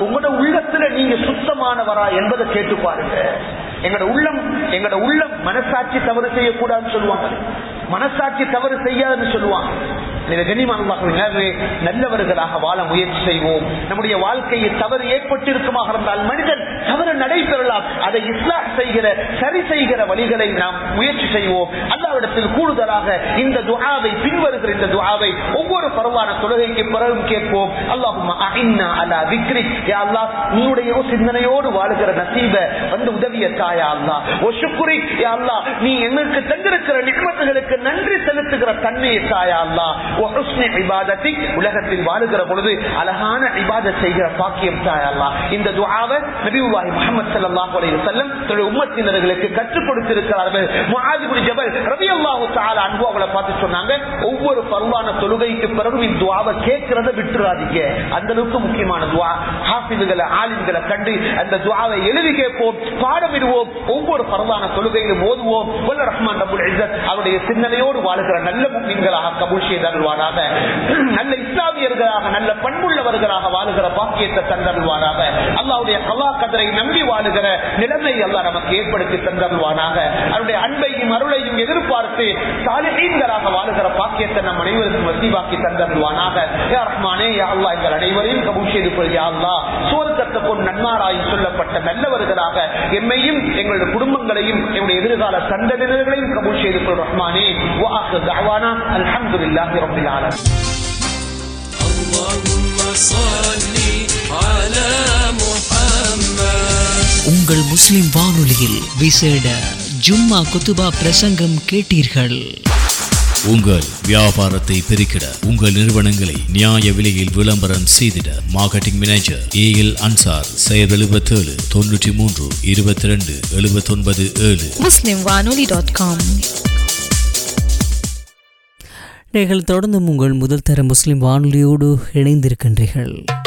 உங்களோட உள்ளத்துல நீங்க சுத்தமானவரா என்பதை கேட்டு பாருங்க எங்களோட உள்ளம் எங்களோட உள்ளம் மனசாட்சி தவறு செய்யக்கூடாதுன்னு சொல்லுவாங்க மனசாட்சி தவறு செய்யாதுன்னு சொல்லுவாங்க எனவே கண்ணியமானவர்களே, நல்லவர்களாக வாழ முயற்சி செய்வோம் நம்முடைய வாழ்க்கையில் தவறு ஏற்பட்டிருக்குமாக இருந்தால் மனிதன் தவறு நடைபெறலாம் அதை இஸ்லாம் செய்கிற சரி செய்கிற வழிகளை நாம் முயற்சி செய்வோம் அல்லாவிடத்தில் கூடுதலாக இந்த துஆவை பின்வருகிற இந்த துஆவை ஒவ்வொரு பரவான தொழுகைக்கு பிறகும் கேட்போம் அல்லாஹும்ம அஇன்னா அலா திக்ரிக் யா அல்லாஹ் நீயுடைய சிந்தனையோடு வாழுகிற நசீப வந்து உதவிய தாயா அல்லாஹ் ஓ ஷுக்ரிக் யா அல்லாஹ் நீ எங்களுக்கு தந்திருக்கிற நிகமத்துகளுக்கு நன்றி செலுத்துகிற தன்மையை தாயா அல்லாஹ் ஓ ஹுஸ்னி இபாதத்திக் உலகத்தில் வாழுகிற பொழுது அழகான இபாதத் செய்கிற பாக்கியம் தாயா அல்லாஹ் இந்த துஆவை நபியுல்லாஹி முஹம்மது ஸல்லல்லாஹு அலைஹி வஸல்லம் தன்னுடைய உம்மத்தினர்களுக்கு கற்றுக் கொடுத்திருக்கிறார்கள் முஆத் இப்னு ஜபல் ரலியல்லாஹு தஆலா அன்ஹு அவளை பார்த்து சொன்னாங்க ஒவ்வொரு பருவான தொழுகைக்கு பிறகு இந்த துஆவை கேட்கிறத விட்டுறாதீங்க அந்த அளவுக்கு முக்கியமான துஆ ஹாஃபிதுகளை ஆலிம்களை கண்டு அந்த துஆவை எழுதி கேட்போம் பாடமிடுவோம் ஒவ்வொரு பரவான தொழுகையிலும் ஓதுவோம் வல்ல ரஹ்மான் ரபுல் இஸ்ஸத் அவருடைய சிந்தனையோடு வாழுகிற நல்ல முஸ்லிம்களாக கபூல் செய்தருவாராக நல்ல இஸ்லாமியர்களாக நல்ல பண்புள்ளவர்களாக வாழுகிற பாக்கியத்தை தந்தருவாராக அல்லாவுடைய கலா கதரை நம்பி வாழுகிற நிலைமை அல்லாஹ் நமக்கு ஏற்படுத்தி தந்தருவானாக அவருடைய அன்பையும் அருளையும் எதிர்பார்த்து சாலிஹீன்களாக வாழுகிற பாக்கியத்தை நம் அனைவருக்கும் வசீவாக்கி தந்தருவானாக யா ரஹ்மானே யா அல்லாஹ் எங்கள் அனைவரையும் கபூல் செய்து கொள் யா அல்லாஹ் சுவர்க்கத்தை கொண்டு நன்மாராய் சொல்லப்பட்ட நல்லவர்களாக எம்மையும் எங்களுடைய குடும்பங்களையும் எங்களுடைய எதிர்கால சந்ததியினர்களையும் கபூல் செய்து கொள் ரஹ்மானே வாஹு தஅவானா அல்ஹம்துலில்லாஹி ரப்பில் ஆலமீன் اللهم صل على محمد உங்கள் முஸ்லிம் வானொலியில் விசேட ஜும்மா குத்துபா பிரசங்கம் கேட்டீர்கள் உங்கள் வியாபாரத்தை பெருக்கிட உங்கள் நிறுவனங்களை நியாய விலையில் விளம்பரம் செய்திட marketing manager A L Ansar செயல் எழுபத்தேழு தொண்ணூற்றி மூன்று இருபத்தி ரெண்டு எழுபத்தொன்பது ஏழு muslimwanoli.com நீங்கள் தொடர்ந்தும் உங்கள் முதல் தர முஸ்லிம் வானொலியோடு இணைந்திருக்கின்றீர்கள்